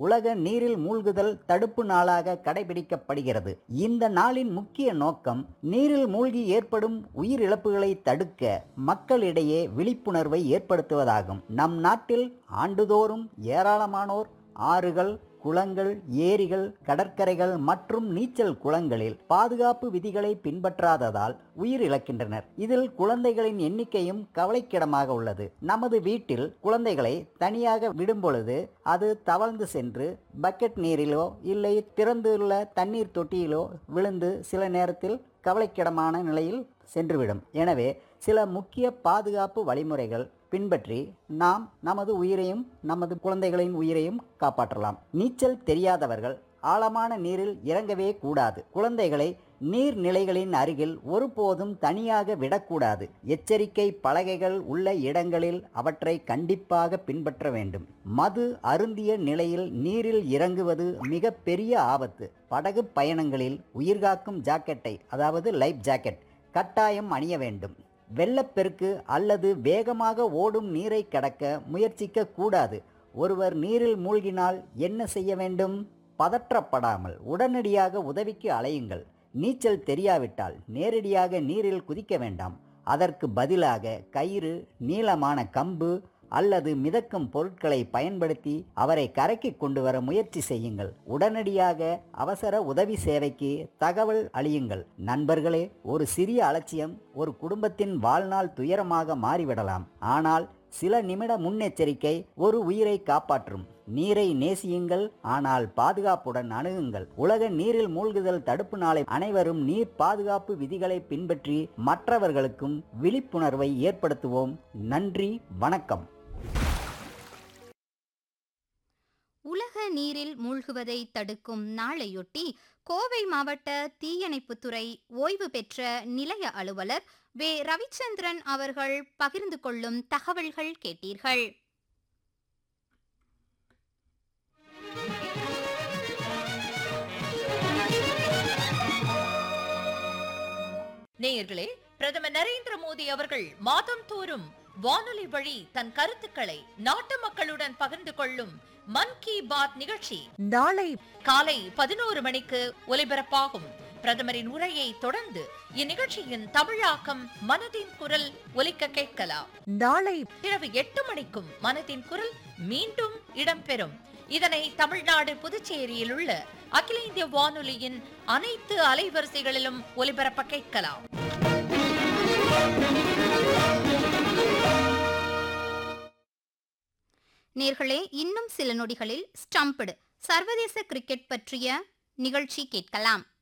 உலக நீரில் மூழ்குதல் தடுப்பு நாளாக கடைபிடிக்கப்படுகிறது இந்த நாளின் முக்கிய நோக்கம் நீரில் மூழ்கி ஏற்படும் உயிரிழப்புகளை தடுக்க மக்களிடையே விழிப்புணர்வை ஏற்படுத்துவதாகும் நம் நாட்டில் ஆண்டுதோறும் ஏராளமானோர் ஆறுகள் குளங்கள் ஏரிகள் கடற்கரைகள் மற்றும் நீச்சல் குளங்களில் பாதுகாப்பு விதிகளை பின்பற்றாததால் உயிரிழக்கின்றனர் இதில் குழந்தைகளின் எண்ணிக்கையும் கவலைக்கிடமாக உள்ளது நமது வீட்டில் குழந்தைகளை தனியாக விடும் பொழுது அது தவழ்ந்து சென்று பக்கெட் நீரிலோ இல்லை திறந்துள்ள தண்ணீர் தொட்டியிலோ விழுந்து சில நேரத்தில் கவலைக்கிடமான நிலையில் சென்றுவிடும் எனவே சில முக்கிய பாதுகாப்பு வழிமுறைகள் பின்பற்றி நாம் நமது உயிரையும் நமது குழந்தைகளின் உயிரையும் காப்பாற்றலாம் நீச்சல் தெரியாதவர்கள் ஆழமான நீரில் இறங்கவே கூடாது குழந்தைகளை நீர்நிலைகளின் அருகில் ஒருபோதும் தனியாக விடக்கூடாது எச்சரிக்கை பலகைகள் உள்ள இடங்களில் அவற்றை கண்டிப்பாக பின்பற்ற வேண்டும் மது அருந்திய நிலையில் நீரில் இறங்குவது மிக பெரிய ஆபத்து படகு பயணங்களில் உயிர்காக்கும் ஜாக்கெட்டை அதாவது லைஃப் ஜாக்கெட் கட்டாயம் அணிய வேண்டும் வெள்ளப்பெருக்கு அல்லது வேகமாக ஓடும் நீரை கடக்க முயற்சிக்க கூடாது ஒருவர் நீரில் மூழ்கினால் என்ன செய்ய வேண்டும் பதற்றப்படாமல் உடனடியாக உதவிக்கு அலையுங்கள் நீச்சல் தெரியாவிட்டால் நேரடியாக நீரில் குதிக்க வேண்டாம் அதற்கு பதிலாக கயிறு நீளமான கம்பு அல்லது மிதக்கும் பொருட்களை பயன்படுத்தி அவரை கரைக்கு கொண்டு வர முயற்சி செய்யுங்கள் உடனடியாக அவசர உதவி சேவைக்கு தகவல் அளியுங்கள் நண்பர்களே ஒரு சிறிய அலட்சியம் ஒரு குடும்பத்தின் வாழ்நாள் துயரமாக மாறிவிடலாம் ஆனால் சில நிமிட முன்னெச்சரிக்கை ஒரு உயிரை காப்பாற்றும் நீரை நேசியுங்கள் ஆனால் பாதுகாப்புடன் அணுகுங்கள் உலக நீரில் மூழ்குதல் தடுப்பு நாளை அனைவரும் நீர் பாதுகாப்பு விதிகளை பின்பற்றி மற்றவர்களுக்கும் விழிப்புணர்வை ஏற்படுத்துவோம் நன்றி வணக்கம் உலக நீரில் மூழ்குவதை தடுக்கும் நாளையொட்டி கோவை மாவட்ட தீயணைப்புத்துறை ஓய்வு பெற்ற நிலைய அலுவலர் வே ரவிச்சந்திரன் அவர்கள் பகிர்ந்து கொள்ளும் தகவல்கள் கேட்டீர்கள் நேயர்களே பிரதமர் நரேந்திர மோடி அவர்கள் மாதம் தோறும் வானொலி வழி தன் கருத்துக்களை நாட்டு மக்களுடன் பகிர்ந்து கொள்ளும் மன் கி பாத் நிகழ்ச்சி நாளை காலை பதினோரு மணிக்கு ஒலிபரப்பாகும் பிரதமரின் உரையை தொடர்ந்து இந்நிகழ்ச்சியின் தமிழாக்கம் மனதின் குரல் ஒலிக்க கேட்கலாம் நாளை இரவு எட்டு மணிக்கும் மனதின் குரல் மீண்டும் இடம்பெறும் இதனை தமிழ்நாடு புதுச்சேரியில் உள்ள அகில இந்திய வானொலியின் அனைத்து அலைவரிசைகளிலும் ஒலிபரப்ப கேட்கலாம் நேர்களே இன்னும் சில நொடிகளில் ஸ்டம்படு சர்வதேச கிரிக்கெட் பற்றிய நிகழ்ச்சி கேட்கலாம்